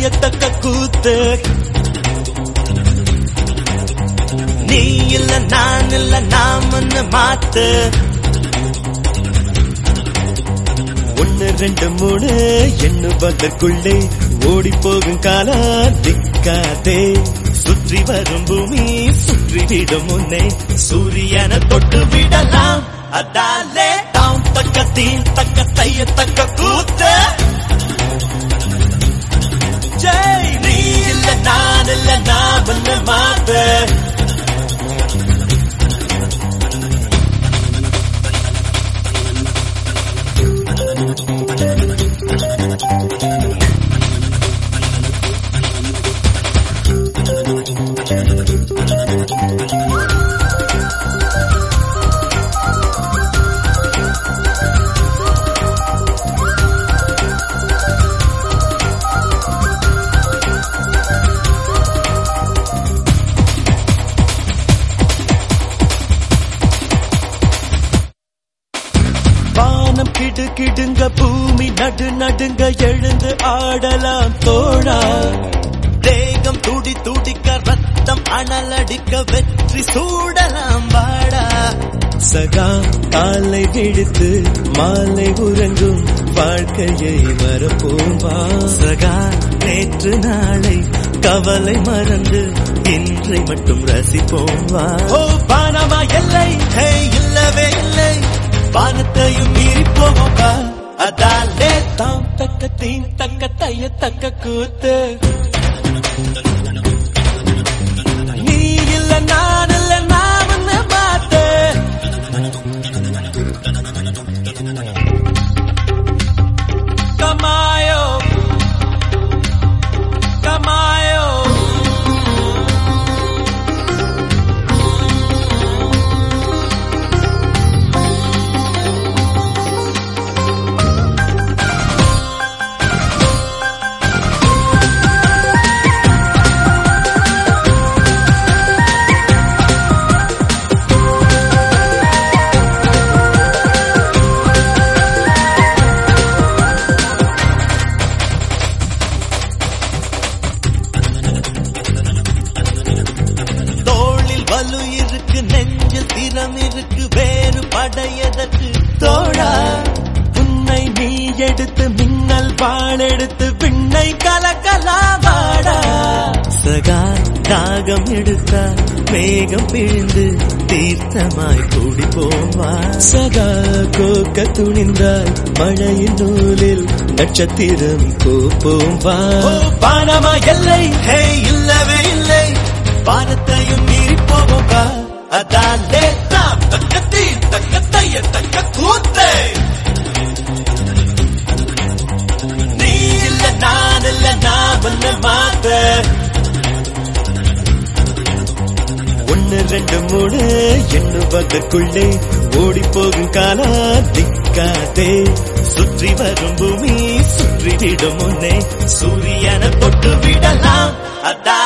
தையத்தக்க கூத்து நீ இல்ல நான் இல்ல நாமன்னு மாத்து ஒன்னு ரெண்டு மூணு எண்ணுவதற்குள்ளே ஓடி போகும் காலா திக்காதே சுற்றி வரும் பூமி சுற்றி விடும் முன்னே சூரியனை தொட்டு விடலாம் அதாலே தாம் தக்க தீன் தக்க தைய தக்க கூத்து ஜெய் நீ இல்ல நான் இல்ல நான் வந்து மாத்து வானம் கிடு கிடுங்க பூமி நடு நடுங்க எழுந்து ஆடலாம் தோழா தேகம் துடி துடிக்க ரத்தம் அனலடிக்க வெற்றி சூடலாம் வாடா சகா காலை விடுத்து மாலை உறங்கும் வாழ்க்கையை மறப்போம் வா சகா நேற்று நாளை கவலை மறந்து இன்றை மட்டும் ரசிப்போம் வா ஓ பானமா எல்லை ஹே இல்லவே இல்லை வானத்தையும் மீறி போவோம் வா அதாலே தாம் தக்க தீன் தக்க தைய தக்க கூத்து நீ இல்ல நான் இல்ல நான் உன்னை பார்த்து கமாயோ கமாயோ தோளில் வலு இருக்கு நெஞ்சில் திறம் இருக்கு வேறு படையதற்கு தோழா உன்னை நீ எடுத்து மின்னல் பாலெடுத்து விண்ணை கலக்கலாவாடா சகா தாகம் எடுத்தா மேகம் பிழிந்து தீர்த்தமாய் கூடி போவா சகா கோக்க துணிந்தால் மழையின் நூலில் நட்சத்திரம் கோப்போம் வா பானமா எல்லை ஹே இல்லவே இல்லை வானத்தையும் மீறி போவோம் வா அதாலே தாம் தக்க தீ தக்க தைய தக்க கூத்தே நீ இல்ல நான் இல்ல நான் வந்து மாத்த ஒன்னு ரெண்டு மூணு எண்ணுவதற்குள்ளே ஓடி போகும் காலா திக்காதே சுற்றி வரும் பூமி சுற்றி விடும் முன்னே சூரியனை தொட்டு விடலாம் அதான்